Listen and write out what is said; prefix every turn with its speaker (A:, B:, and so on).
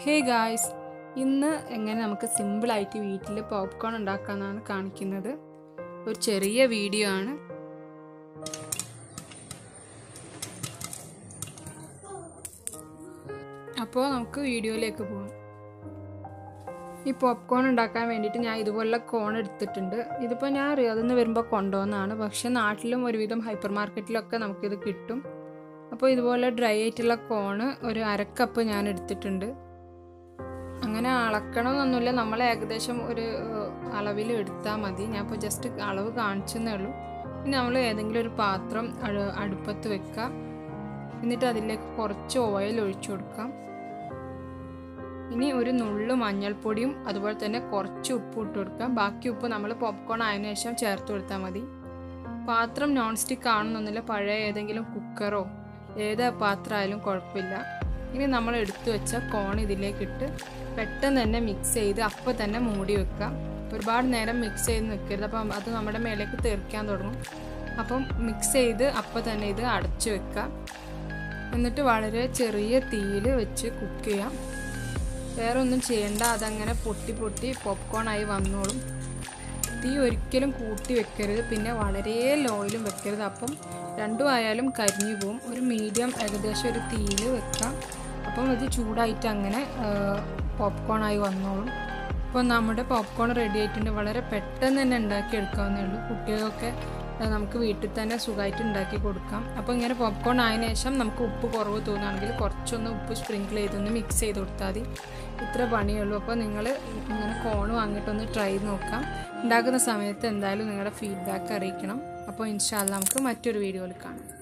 A: hey guys ഇന്ന് എങ്ങനെ നമുക്ക് സിമ്പിളായിട്ട് വീട്ടിൽ പോപ്കോൺ ഉണ്ടാക്കാമെന്നാണ് കാണിക്കുന്നത് ഒരു ചെറിയ വീഡിയോ ആണ് അപ്പോൾ നമുക്ക് വീഡിയോയിലേക്ക് പോകാം ഈ പോപ്കോൺ ഉണ്ടാക്കാൻ വേണ്ടിയിട്ട് ഞാൻ ഇതുപോലുള്ള കോൺ എടുത്തിട്ടുണ്ട് ഇതിപ്പോൾ ഞാൻ റിയാദിൽ നിന്ന് വരുമ്പോൾ കൊണ്ടുവന്നതാണ് പക്ഷേ നാട്ടിലും ഒരുവിധം ഹൈപ്പർ മാർക്കറ്റിലൊക്കെ നമുക്കിത് കിട്ടും അപ്പോൾ ഇതുപോലെ ഡ്രൈ ആയിട്ടുള്ള കോണ് ഒരു അരക്കപ്പ് ഞാൻ എടുത്തിട്ടുണ്ട് അങ്ങനെ അളക്കണമെന്നൊന്നുമില്ല നമ്മൾ ഏകദേശം ഒരു അളവിൽ എടുത്താൽ മതി ഞാൻ ഇപ്പോൾ ജസ്റ്റ് അളവ് കാണിച്ചെന്നേ ഉള്ളൂ പിന്നെ നമ്മൾ ഏതെങ്കിലും ഒരു പാത്രം അഴ- അടുപ്പത്ത് വെക്കുക എന്നിട്ട് അതിലേക്ക് കുറച്ച് ഓയിൽ ഒഴിച്ചു കൊടുക്കാം ഇനി ഒരു നുള്ളു മഞ്ഞൾപ്പൊടിയും അതുപോലെ തന്നെ കുറച്ച് ഉപ്പ് ഇട്ട് കൊടുക്കാം ബാക്കി ഉപ്പ് നമ്മൾ പോപ്കോൺ ആയതിനു ശേഷം ചേർത്ത് കൊടുത്താൽ മതി പാത്രം നോൺ സ്റ്റിക്ക് ആണെന്നൊന്നുമില്ല പഴയ ഏതെങ്കിലും കുക്കറോ ഏത് പാത്രമായാലും കുഴപ്പമില്ല ഇനി നമ്മൾ എടുത്തു വെച്ച കോൺ ഇതിലേക്ക് ഇട്ട് പെട്ടെന്ന് തന്നെ മിക്സ് ചെയ്ത് അപ്പം തന്നെ മൂടി വെക്കാം ഒരുപാട് നേരം മിക്സ് ചെയ്ത് നിൽക്കരുത് അപ്പം അത് നമ്മുടെ മേലേക്ക് തെറിക്കാൻ തുടങ്ങും അപ്പം മിക്സ് ചെയ്ത് അപ്പം തന്നെ ഇത് അടച്ചു വെക്കാം എന്നിട്ട് വളരെ ചെറിയ തീയിൽ വെച്ച് കുക്ക് ചെയ്യാം വേറെ ഒന്നും ചെയ്യണ്ട അതങ്ങനെ പൊട്ടി പൊട്ടി പോപ്കോൺ ആയി വന്നോളും തീ ഒരിക്കലും കൂട്ടി വെക്കരുത് പിന്നെ വളരെ ലോയിലും വെക്കരുത് അപ്പം രണ്ടും ആയാലും കരിഞ്ഞു പോവും ഒരു മീഡിയം ഏകദേശം ഒരു തീയിൽ വെക്കാം അപ്പം ഇത് ചൂടായിട്ട് അങ്ങനെ പോപ്കോൺ ആയി വന്നോളും അപ്പോൾ നമ്മുടെ പോപ്കോൺ റെഡി ആയിട്ടുണ്ട് വളരെ പെട്ടെന്ന് തന്നെ ഉണ്ടാക്കി എടുക്കാവുന്നേ ഉള്ളൂ കുട്ടികൾക്കൊക്കെ ആ, നമുക്ക് വീട്ടിൽ തന്നെ സുഖമായിട്ട് ഉണ്ടാക്കി കൊടുക്കാം അപ്പോൾ ഇങ്ങനെ പോപ്കോൺ ആയതിനു ശേഷം നമുക്ക് ഉപ്പ് കുറവ് തോന്നുകയാണെങ്കിൽ കുറച്ചൊന്ന് ഉപ്പ് സ്പ്രിങ്കിൾ ചെയ്തൊന്ന് മിക്സ് ചെയ്ത് കൊടുത്താൽ മതി ഇത്ര പണിയുള്ളൂ അപ്പോൾ നിങ്ങൾ ഇങ്ങനെ കോൺ വാങ്ങിയിട്ടൊന്ന് ട്രൈ ചെയ്ത് നോക്കാം ഉണ്ടാക്കുന്ന സമയത്ത് എന്തായാലും നിങ്ങളുടെ ഫീഡ്ബാക്ക് അറിയിക്കണം അപ്പോൾ ഇൻഷാല്ല നമുക്ക് മറ്റൊരു വീഡിയോയിൽ കാണാം